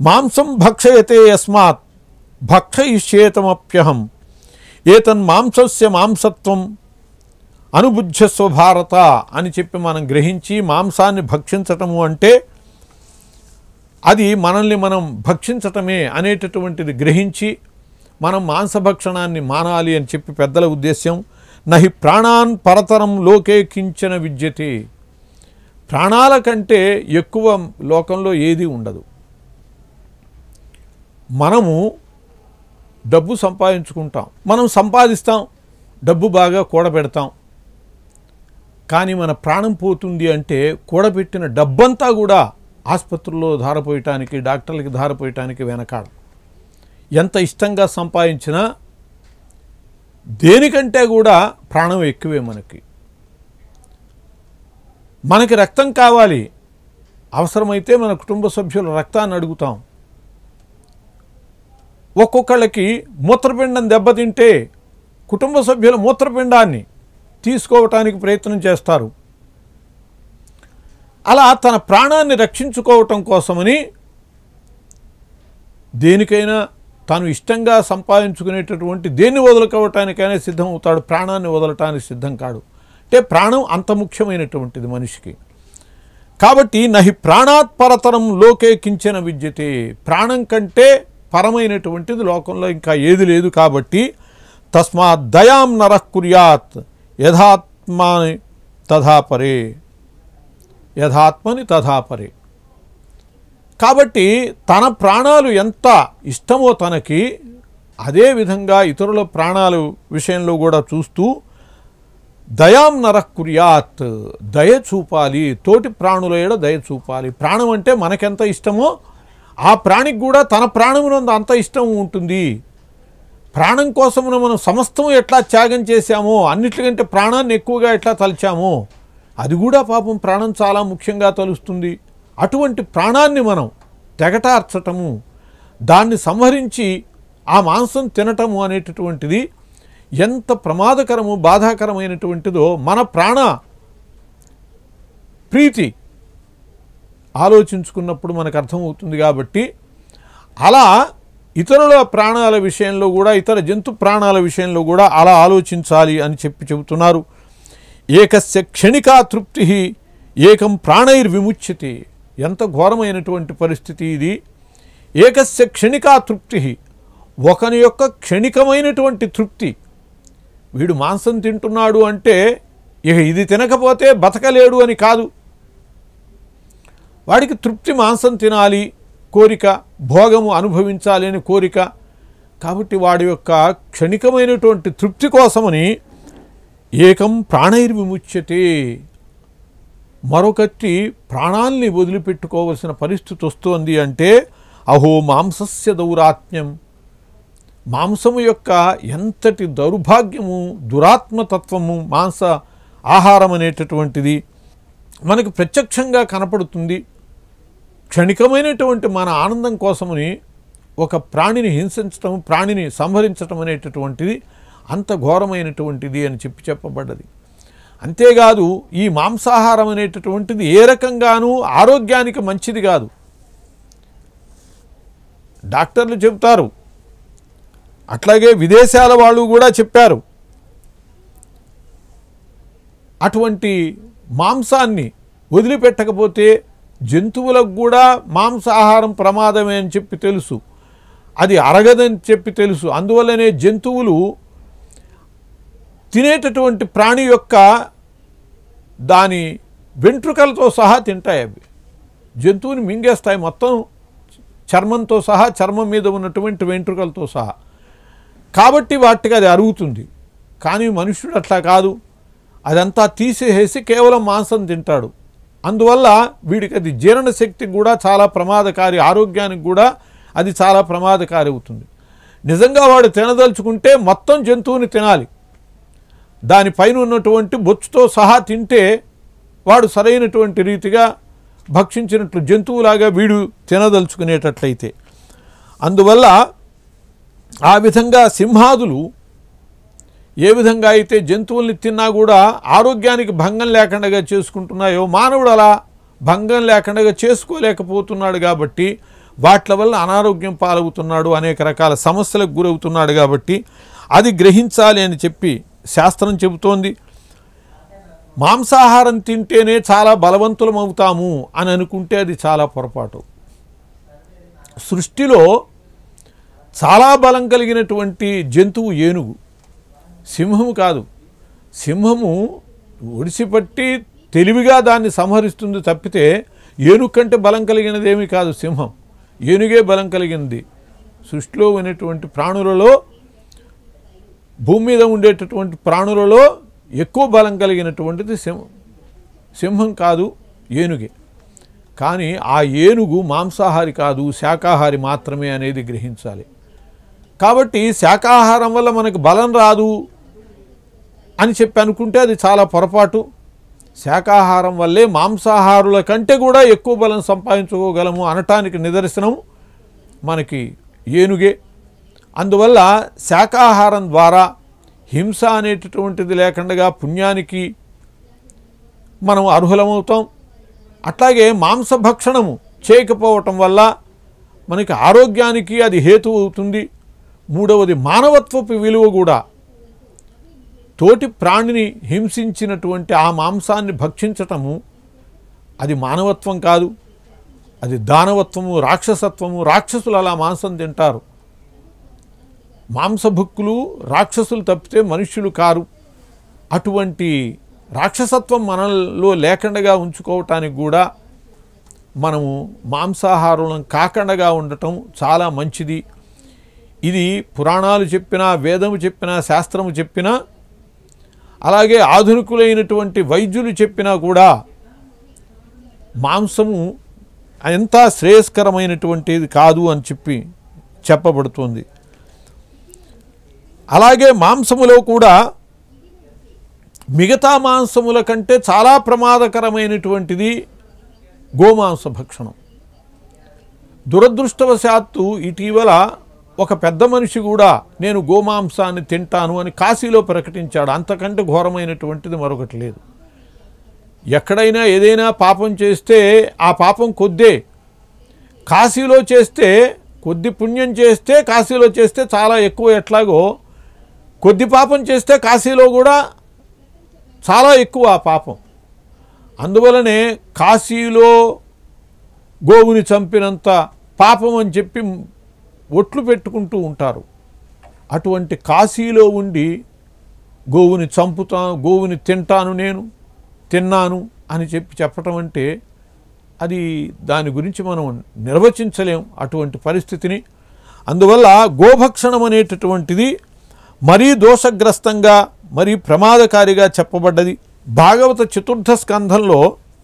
మాంసం భక్షయతే యస్మాత్ భక్షయిష్యేతమప్యహం ఏతన్ మాంసస్య మాంసత్వం అనుబుద్ధస్వ భారత అని చెప్పి మనం గ్రహించి మాంసాన్ని భక్షించటము అంటే అది మనల్ని మనం భక్షించటమే అనేటటువంటిది గ్రహించి మనం మాంసభక్షణాన్ని మానాలి అని చెప్పి పెద్దల ఉద్దేశ్యం నహి ప్రాణాన్ పరతరం లోకే కించన విద్యతే ప్రాణాల కంటే ఎక్కువ లోకంలో ఏది ఉండదు మనము డబ్బు సంపాదించుకుంటాం మనం సంపాదిస్తాం డబ్బు బాగా కూడబెడతాం కానీ మన ప్రాణం పోతుంది అంటే కూడబెట్టిన డబ్బంతా కూడా ఆసుపత్రుల్లో ధారపోయటానికి డాక్టర్లకి ధారపోయటానికి వెనకాడ ఎంత ఇష్టంగా సంపాదించినా దేనికంటే కూడా ప్రాణం ఎక్కువే మనకి మనకి రక్తం కావాలి అవసరమైతే మన కుటుంబ సభ్యుల రక్తాన్ని అడుగుతాం ఒక్కొక్కళ్ళకి మూత్రపిండం దెబ్బతింటే కుటుంబ సభ్యుల మూత్రపిండాన్ని తీసుకోవటానికి ప్రయత్నం చేస్తారు అలా తన ప్రాణాన్ని రక్షించుకోవటం కోసమని దేనికైనా తాను ఇష్టంగా సంపాదించుకునేటటువంటి దేన్ని వదులుకోవటానికైనా సిద్ధం అవుతాడు ప్రాణాన్ని వదలటానికి సిద్ధం కాడు అంటే ప్రాణం అంత ముఖ్యమైనటువంటిది మనిషికి కాబట్టి నహి ప్రాణాత్ పరతరం లోకే కించిన విద్యతే ప్రాణం కంటే పరమైనటువంటిది లోకంలో ఇంకా ఏది లేదు కాబట్టి తస్మాత్ దయాం నరః కుర్యాత్ యథాత్మాని తథాపరే యథాత్మని తథాపరే కాబట్టి తన ప్రాణాలు ఎంత ఇష్టమో తనకి అదే విధంగా ఇతరుల ప్రాణాలు విషయంలో కూడా చూస్తూ దయాం నరః కుర్యాత్ దయ చూపాలి తోటి ప్రాణుల ఏడ దయ చూపాలి ప్రాణం అంటే మనకెంత ఇష్టమో ఆ ప్రాణికి కూడా తన ప్రాణమునందు అంత ఇష్టం ఉంటుంది ప్రాణం కోసమున మనం సమస్తం ఎట్లా త్యాగం చేశామో అన్నిటికంటే ప్రాణాన్ని ఎక్కువగా ఎట్లా తలిచామో అది కూడా పాపం ప్రాణం చాలా ముఖ్యంగా తలుస్తుంది అటువంటి ప్రాణాన్ని మనం తెగటార్చటము దాన్ని సంహరించి ఆ మాంసం తినటము అనేటటువంటిది ఎంత ప్రమాదకరము బాధాకరమైనటువంటిదో మన ప్రాణ ప్రీతి ఆలోచించుకున్నప్పుడు మనకు అర్థమవుతుంది కాబట్టి అలా ఇతరుల ప్రాణాల విషయంలో కూడా ఇతర జంతు ప్రాణాల విషయంలో కూడా అలా ఆలోచించాలి అని చెప్పి చెబుతున్నారు ఏకస్య క్షణికా తృప్తి ఏకం ప్రాణైర్విముచ్యతే ఎంత ఘోరమైనటువంటి పరిస్థితి ఇది ఏకస్య క్షణికా తృప్తి ఒకని యొక్క క్షణికమైనటువంటి తృప్తి వీడు మాంసం తింటున్నాడు అంటే ఇక ఇది తినకపోతే బతకలేడు అని కాదు వాడికి తృప్తి మాంసం తినాలి కోరిక భోగము అనుభవించాలి అని కోరిక కాబట్టి వాడి యొక్క క్షణికమైనటువంటి తృప్తి కోసమని ఏకం ప్రాణైర్విముచ్యతే మరొకటి ప్రాణాల్ని వదిలిపెట్టుకోవలసిన పరిస్థితి వస్తోంది అంటే అహో మాంసస్య దౌరాత్మ్యం మాంసము యొక్క ఎంతటి దౌర్భాగ్యము దురాత్మతత్వము మాంస ఆహారం అనేటటువంటిది మనకు ప్రత్యక్షంగా కనపడుతుంది క్షణికమైనటువంటి మన ఆనందం కోసమని ఒక ప్రాణిని హింసించటం ప్రాణిని సంహరించటం అనేటటువంటిది అంత ఘోరమైనటువంటిది అని చెప్పి చెప్పబడ్డది అంతేకాదు ఈ మాంసాహారం అనేటటువంటిది ఏ రకంగానూ ఆరోగ్యానికి మంచిది కాదు డాక్టర్లు చెబుతారు అట్లాగే విదేశాల వాళ్ళు కూడా చెప్పారు అటువంటి మాంసాన్ని వదిలిపెట్టకపోతే జంతువులకు కూడా మాంసాహారం ప్రమాదమే అని చెప్పి తెలుసు అది అరగదని చెప్పి తెలుసు అందువల్లనే జంతువులు తినేటటువంటి ప్రాణి యొక్క దాని వెంట్రుకలతో సహా తింటాయి అవి జంతువుని మింగేస్తాయి మొత్తం చర్మంతో సహా చర్మం మీద ఉన్నటువంటి వెంట్రుకలతో సహా కాబట్టి వాటికి అది అరుగుతుంది కానీ మనుష్యుడు అట్లా కాదు అదంతా తీసేసి కేవలం మాంసం తింటాడు అందువల్ల వీడికి అది జీర్ణశక్తికి కూడా చాలా ప్రమాదకారి ఆరోగ్యానికి కూడా అది చాలా ప్రమాదకారి అవుతుంది నిజంగా వాడు తినదలుచుకుంటే మొత్తం జంతువుని తినాలి దానిపైన ఉన్నటువంటి బొచ్చుతో సహా తింటే వాడు సరైనటువంటి రీతిగా భక్షించినట్లు జంతువులాగా వీడు తినదలుచుకునేటట్లయితే అందువల్ల ఆ విధంగా సింహాదులు ఏ విధంగా అయితే జంతువుల్ని తిన్నా కూడా ఆరోగ్యానికి భంగం లేకుండా చేసుకుంటున్నాయో మానవుడు అలా భంగం లేకుండా చేసుకోలేకపోతున్నాడు కాబట్టి వాట్ల వల్ల అనారోగ్యం పాలవుతున్నాడు అనేక రకాల సమస్యలకు గురవుతున్నాడు కాబట్టి అది గ్రహించాలి అని చెప్పి శాస్త్రం చెబుతోంది మాంసాహారం తింటేనే చాలా బలవంతులం అవుతాము అని అనుకుంటే అది చాలా పొరపాటు సృష్టిలో చాలా బలం కలిగినటువంటి జంతువు ఏనుగు సింహము కాదు సింహము ఒడిసిపట్టి తెలివిగా దాన్ని సంహరిస్తుంది తప్పితే ఏనుగు కంటే బలం కలిగినది ఏమీ కాదు సింహం ఏనుగే బలం కలిగింది సృష్టిలో ఉన్నటువంటి ప్రాణులలో భూమి మీద ఉండేటటువంటి ప్రాణులలో ఎక్కువ బలం కలిగినటువంటిది సింహం సింహం కాదు ఏనుగే కానీ ఆ ఏనుగు మాంసాహారి కాదు శాకాహారి మాత్రమే అనేది గ్రహించాలి కాబట్టి శాకాహారం వల్ల మనకు బలం రాదు అని చెప్పి అనుకుంటే అది చాలా పొరపాటు శాకాహారం వల్లే మాంసాహారుల కంటే కూడా ఎక్కువ బలం సంపాదించుకోగలము అనటానికి నిదర్శనం మనకి ఏనుగే అందువల్ల శాకాహారం ద్వారా హింస అనేటటువంటిది లేకుండా పుణ్యానికి మనం అర్హులమవుతాం అట్లాగే మాంసభక్షణము చేయకపోవటం వల్ల మనకి ఆరోగ్యానికి అది హేతువు అవుతుంది మూడవది మానవత్వపు విలువ కూడా తోటి ప్రాణిని హింసించినటువంటి ఆ మాంసాన్ని భక్షించటము అది మానవత్వం కాదు అది దానవత్వము రాక్షసత్వము రాక్షసులు అలా మాంసం తింటారు మాంసభుక్కులు రాక్షసులు తప్పితే మనుష్యులు కారు అటువంటి రాక్షసత్వం మనలో లేకుండా ఉంచుకోవటానికి కూడా మనము మాంసాహారులం కాకుండా ఉండటం చాలా మంచిది ఇది పురాణాలు చెప్పినా వేదము చెప్పినా శాస్త్రము చెప్పినా అలాగే ఆధునికులైనటువంటి వైద్యులు చెప్పినా కూడా మాంసము ఎంత శ్రేయస్కరమైనటువంటిది కాదు అని చెప్పి చెప్పబడుతుంది అలాగే మాంసములో కూడా మిగతా మాంసముల కంటే చాలా ప్రమాదకరమైనటువంటిది గోమాంస భక్షణం దురదృష్టవశాత్తు ఇటీవల ఒక పెద్ద మనిషి కూడా నేను గోమాంసాన్ని తింటాను అని కాశీలో ప్రకటించాడు అంతకంటే ఘోరమైనటువంటిది మరొకటి లేదు ఎక్కడైనా ఏదైనా పాపం చేస్తే ఆ పాపం కొద్దే కాశీలో చేస్తే కొద్ది పుణ్యం చేస్తే కాశీలో చేస్తే చాలా ఎక్కువ ఎట్లాగో కొద్ది పాపం చేస్తే కాశీలో కూడా చాలా ఎక్కువ ఆ పాపం అందువలనే కాశీలో గోవుని చంపినంత పాపం అని చెప్పి ఒట్లు పెట్టుకుంటూ ఉంటారు అటువంటి కాశీలో ఉండి గోవుని చంపుతా గోవుని తింటాను నేను తిన్నాను అని చెప్పి చెప్పటం అంటే అది దాని గురించి మనం నిర్వచించలేం అటువంటి పరిస్థితిని అందువల్ల గోభక్షణం అనేటటువంటిది మరీ దోషగ్రస్తంగా మరీ ప్రమాదకారిగా చెప్పబడ్డది భాగవత చతుర్థ స్కంధంలో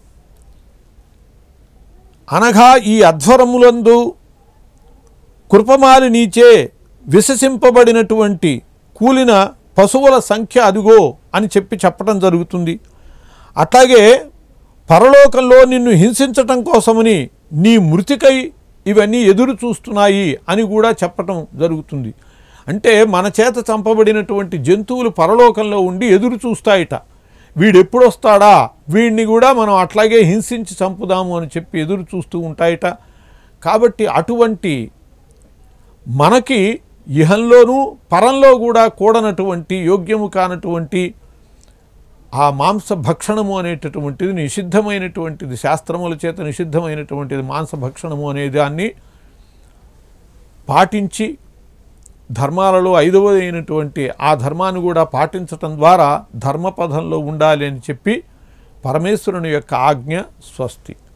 అనగా ఈ అధ్వరములందు కృపమాలి నీచే విశసింపబడినటువంటి కూలిన పశువుల సంఖ్య అదిగో అని చెప్పి చెప్పడం జరుగుతుంది అట్లాగే పరలోకంలో నిన్ను హింసించటం కోసమని నీ మృతికై ఇవన్నీ ఎదురు చూస్తున్నాయి అని కూడా చెప్పటం జరుగుతుంది అంటే మన చేత చంపబడినటువంటి జంతువులు పరలోకంలో ఉండి ఎదురు చూస్తాయిట వీడెప్పుడు వస్తాడా వీడిని కూడా మనం అట్లాగే హింసించి చంపుదాము అని చెప్పి ఎదురు చూస్తూ ఉంటాయిట కాబట్టి అటువంటి మనకి ఇహంలోనూ పరంలో కూడా కూడనటువంటి యోగ్యము కానటువంటి ఆ మాంస భక్షణము అనేటటువంటిది నిషిద్ధమైనటువంటిది శాస్త్రముల చేత నిషిద్ధమైనటువంటిది మాంస భక్షణము అనే దాన్ని పాటించి ధర్మాలలో ఐదవది అయినటువంటి ఆ ధర్మాన్ని కూడా పాటించటం ద్వారా ధర్మపథంలో ఉండాలి అని చెప్పి పరమేశ్వరుని యొక్క ఆజ్ఞ స్వస్తి